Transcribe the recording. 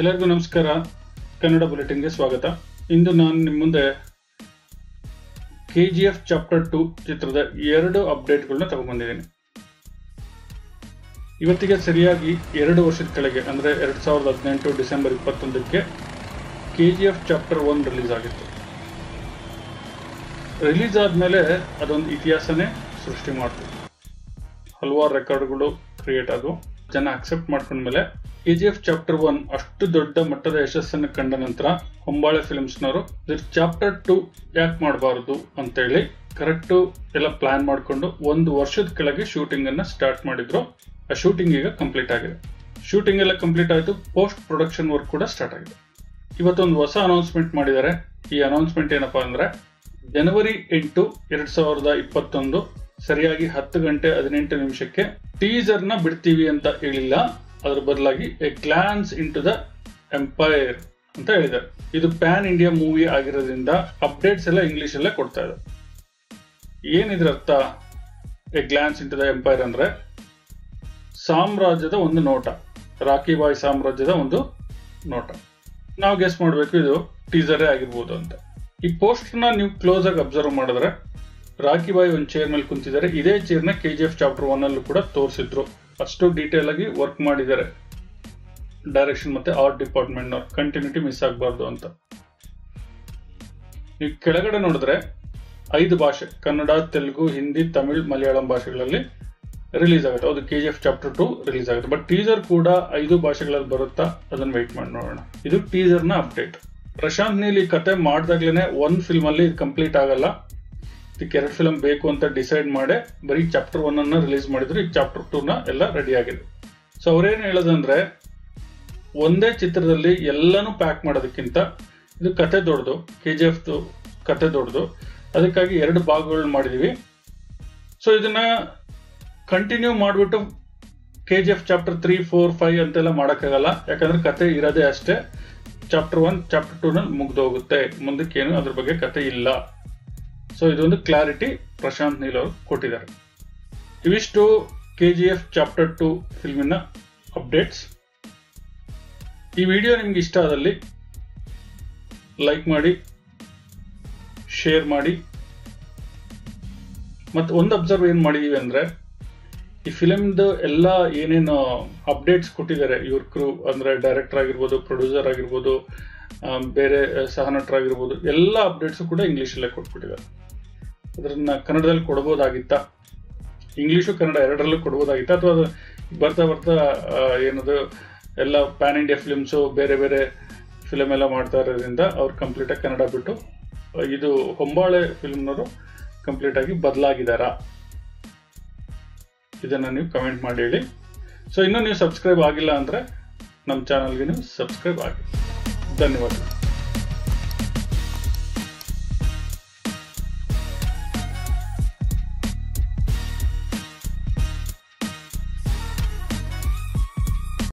ಎಲ್ಲರಿಗೂ ನಮಸ್ಕಾರ ಕನ್ನಡ ಬುಲೆಟಿನ್ಗೆ ಸ್ವಾಗತ ಇಂದು ನಾನು ನಿಮ್ಮ ಮುಂದೆ K G F chapter two ಚಿತ್ರದ ಎರಡು ಅಪ್ಡೇಟ್ಗಳನ್ನ ತಗೊಂಡ್ಬಂದಿದ್ದೀನಿ ಇವತ್ತಿಗೆ ಸರಿಯಾಗಿ ಎರಡು ವರ್ಷದ ಕೆಳಗೆ ಅಂದರೆ ಎರಡು ಸಾವಿರದ ಹದಿನೆಂಟು ಡಿಸೆಂಬರ್ ಇಪ್ಪತ್ತೊಂದಕ್ಕೆ K G F chapter one release ಆಗಿತ್ತು ರಿಲೀಸ್ ಆದಮೇಲೆ ಅದೊಂದು ಇತಿಹಾಸನೇ ಸೃಷ್ಟಿ ಮಾಡ್ತು ಹಲವಾರು ರೆಕಾರ್ಡ್ಗಳು ಕ್ರಿಯೇಟ್ ಆದವು ಜನ ಅಕ್ಸೆಪ್ಟ್ ಮಾಡ್ಕೊಂಡ್ಮೇಲೆ K G F chapter one ಅಷ್ಟು ದೊಡ್ಡ ಮಟ್ಟದ ಯಶಸ್ಸನ್ನು ಕಂಡ ನಂತರ ಹೊಂಬಾಳೆ ಫಿಲ್ಮ್ಸ್ನವರು ಚಾಪ್ಟರ್ ಟು ಯಾಕೆ ಮಾಡಬಾರದು ಅಂತೇಳಿ ಕರೆಕ್ಟು ಎಲ್ಲ ಪ್ಲಾನ್ ಮಾಡಿಕೊಂಡು ಒಂದು ವರ್ಷದ ಕೆಳಗೆ ಶೂಟಿಂಗ್ ಅನ್ನ ಸ್ಟಾರ್ಟ್ ಮಾಡಿದ್ರು ಆ ಶೂಟಿಂಗ್ ಈಗ ಕಂಪ್ಲೀಟ್ ಆಗಿದೆ ಶೂಟಿಂಗ್ ಎಲ್ಲ ಕಂಪ್ಲೀಟ್ ಆಯಿತು ಪೋಸ್ಟ್ ಪ್ರೊಡಕ್ಷನ್ ವರ್ಕ್ ಕೂಡ ಸ್ಟಾರ್ಟ್ ಆಗಿದೆ ಇವತ್ತೊಂದು ಹೊಸ ಅನೌನ್ಸ್ಮೆಂಟ್ ಮಾಡಿದ್ದಾರೆ ಈ ಅನೌನ್ಸ್ಮೆಂಟ್ ಏನಪ್ಪಾ ಅಂದ್ರೆ ಜನವರಿ ಎಂಟು ಎರಡ್ ಸಾವಿರದ ಇಪ್ಪತ್ತೊಂದು ಸರಿಯಾಗಿ ಹತ್ತು ಗಂಟೆ ಹದಿನೆಂಟು ನಿಮಿಷಕ್ಕೆ ಟೀಸರ್ ನ ಬಿಡ್ತೀವಿ ಅಂತ ಹೇಳಿಲ್ಲ ಅದ್ರ ಬದಲಾಗಿ a glance into the empire ಅಂತ ಹೇಳಿದ್ದಾರೆ ಇದು ಪ್ಯಾನ್ ಇಂಡಿಯಾ ಮೂವಿ ಆಗಿರೋದ್ರಿಂದ ಅಪ್ಡೇಟ್ಸ್ ಎಲ್ಲ ಇಂಗ್ಲಿಷ್ ಅಲ್ಲೇ ಕೊಡ್ತಾ ಇದೆ ಏನಿದ್ರ ಅರ್ಥ a glance into the empire ಅಂದ್ರೆ ಸಾಮ್ರಾಜ್ಯದ ಒಂದು ನೋಟ ರಾಕಿ ಬಾಯ್ ಸಾಮ್ರಾಜ್ಯದ ಒಂದು ನೋಟ ನಾವು ಗೆಸ್ ಮಾಡಬೇಕು ಇದು ಟೀಸರೇ ಆಗಿರ್ಬೋದು ಅಂತ ಈ ಪೋಸ್ಟರ್ ನ ನೀವು ಕ್ಲೋಸ್ ಆಗಿ ಅಬ್ಸರ್ವ್ ಮಾಡಿದ್ರೆ ರಾಕಿ ಬಾಯ್ ಒಂದು ಚೇರ್ ಮೇಲೆ ಕುಂತಿದ್ದಾರೆ ಇದೇ ಚೇರ್ ನ K G F chapter one ಅಲ್ಲೂ ಕೂಡ ತೋರಿಸಿದ್ರು ಅಷ್ಟು ಡೀಟೇಲ್ ಆಗಿ ವರ್ಕ್ ಮಾಡಿದ್ದಾರೆ ಡೈರೆಕ್ಷನ್ ಮತ್ತೆ ಆರ್ಟ್ ಡಿಪಾರ್ಟ್ಮೆಂಟ್ ಕಂಟಿನ್ಯೂಟಿ ಮಿಸ್ ಆಗಬಾರ್ದು ಅಂತ ನೀವು ಕೆಳಗಡೆ ನೋಡಿದ್ರೆ ಐದು ಭಾಷೆ ಕನ್ನಡ ತೆಲುಗು ಹಿಂದಿ ತಮಿಳ್ ಮಲಯಾಳಂ ಭಾಷೆಗಳಲ್ಲಿ ರಿಲೀಸ್ ಆಗುತ್ತೆ ಹೌದು K G F chapter two release ಆಗುತ್ತೆ ಬಟ್ ಟೀಸರ್ ಕೂಡ ಐದು ಭಾಷೆಗಳಲ್ಲಿ ಬರುತ್ತಾ ಅದನ್ನ ವೆಯ್ಟ್ ಮಾಡಿ ನೋಡೋಣ ಇದು ಟೀಸರ್ ನ ಅಪ್ಡೇಟ್ ಪ್ರಶಾಂತ್ ನೀಲ್ ಈ ಕತೆ ಮಾಡ್ದಾಗ್ಲೇನೆ ಒಂದ್ ಫಿಲ್ಮ್ ಅಲ್ಲಿ ಇದು ಕಂಪ್ಲೀಟ್ ಆಗಲ್ಲ ಇದಕ್ಕೆ ಎರಡು ಫಿಲ್ಮ್ ಬೇಕು ಅಂತ ಡಿಸೈಡ್ ಮಾಡಿ ಬರೀ ಚಾಪ್ಟರ್ ಒನ್ ಅನ್ನ ರಿಲೀಸ್ ಮಾಡಿದ್ರು ಈಗ ಚಾಪ್ಟರ್ ಟೂ ನ ಎಲ್ಲ ರೆಡಿ ಆಗಿದೆ ಸೊ ಅವ್ರೇನ್ ಹೇಳೋದಂದ್ರೆ ಒಂದೇ ಚಿತ್ರದಲ್ಲಿ ಎಲ್ಲಾನು ಪ್ಯಾಕ್ ಮಾಡೋದಕ್ಕಿಂತ ಇದು ಕತೆ ದೊಡ್ಡದು ಕೆ ಜಿ ಎಫ್ ಕತೆ ದೊಡ್ಡದು ಅದಕ್ಕಾಗಿ ಎರಡು ಭಾಗಗಳು ಮಾಡಿದೀವಿ ಸೊ ಇದನ್ನ ಕಂಟಿನ್ಯೂ ಮಾಡಿಬಿಟ್ಟು K G F chapter three four five ಅಂತೆಲ್ಲ ಮಾಡೋಕ್ಕಾಗಲ್ಲ ಯಾಕಂದ್ರೆ ಕತೆ ಇರೋದೇ ಅಷ್ಟೇ ಚಾಪ್ಟರ್ ಒನ್ ಚಾಪ್ಟರ್ ಟೂ ನಲ್ಲಿ ಮುಗ್ದೋಗುತ್ತೆ ಮುಂದಕ್ಕೇನು ಅದ್ರ ಬಗ್ಗೆ ಕತೆ ಇಲ್ಲ ಸೊ ಇದೊಂದು ಕ್ಲಾರಿಟಿ ಪ್ರಶಾಂತ್ ನೀಲ್ ಅವರು ಕೊಟ್ಟಿದ್ದಾರೆ ಇವಿಷ್ಟು K G F chapter two ಫಿಲ್ಮಿನ ಅಪ್ಡೇಟ್ಸ್ ಈ ವಿಡಿಯೋ ನಿಮ್ಗೆ ಇಷ್ಟ ಆದಲ್ಲಿ ಲೈಕ್ ಮಾಡಿ ಶೇರ್ ಮಾಡಿ ಮತ್ತೆ ಒಂದು ಅಬ್ಸರ್ವ್ ಏನ್ ಮಾಡಿದೀವಿ ಅಂದ್ರೆ ಈ ಫಿಲಮ್ದು ಎಲ್ಲ ಏನೇನು ಅಪ್ಡೇಟ್ಸ್ ಕೊಟ್ಟಿದ್ದಾರೆ ಇವ್ರ ಕ್ರೂ ಅಂದ್ರೆ ಡೈರೆಕ್ಟರ್ ಆಗಿರ್ಬೋದು ಪ್ರೊಡ್ಯೂಸರ್ ಆಗಿರ್ಬೋದು ಬೇರೆ ಸಹನಟರಾಗಿರ್ಬೋದು ಎಲ್ಲ ಅಪ್ಡೇಟ್ಸು ಕೂಡ ಇಂಗ್ಲೀಷಲ್ಲೇ ಕೊಟ್ಬಿಟ್ಟಿದ್ದಾರೆ ಅದನ್ನ ಕನ್ನಡದಲ್ಲಿ ಕೊಡ್ಬೋದಾಗಿತ್ತಾ ಇಂಗ್ಲೀಷು ಕನ್ನಡ ಎರಡರಲ್ಲೂ ಕೊಡ್ಬೋದಾಗಿತ್ತಾ ಅಥವಾ ಅದು ಬರ್ತಾ ಬರ್ತಾ ಏನದು ಎಲ್ಲ ಪ್ಯಾನ್ ಇಂಡಿಯಾ ಫಿಲ್ಮ್ಸು ಬೇರೆ ಬೇರೆ ಫಿಲಮ್ ಎಲ್ಲ ಮಾಡ್ತಾ ಇರೋದ್ರಿಂದ ಅವ್ರು ಕಂಪ್ಲೀಟಾಗಿ ಕನ್ನಡ ಬಿಟ್ಟು ಇದು ಹೊಂಬಾಳೆ ಫಿಲ್ಮ್ನವರು ಕಂಪ್ಲೀಟ್ ಆಗಿ ಬದಲಾಗಿದ್ದಾರಾ ಇದನ್ನ ನೀವು ಕಮೆಂಟ್ ಮಾಡಿ ಹೇಳಿ ಸೊ ಇನ್ನೂ ನೀವು ಸಬ್ಸ್ಕ್ರೈಬ್ ಆಗಿಲ್ಲ ಅಂದ್ರೆ ನಮ್ಮ ಚಾನಲ್ಗೆ ನೀವು ಸಬ್ಸ್ಕ್ರೈಬ್ ಆಗಿ ಧನ್ಯವಾದಗಳು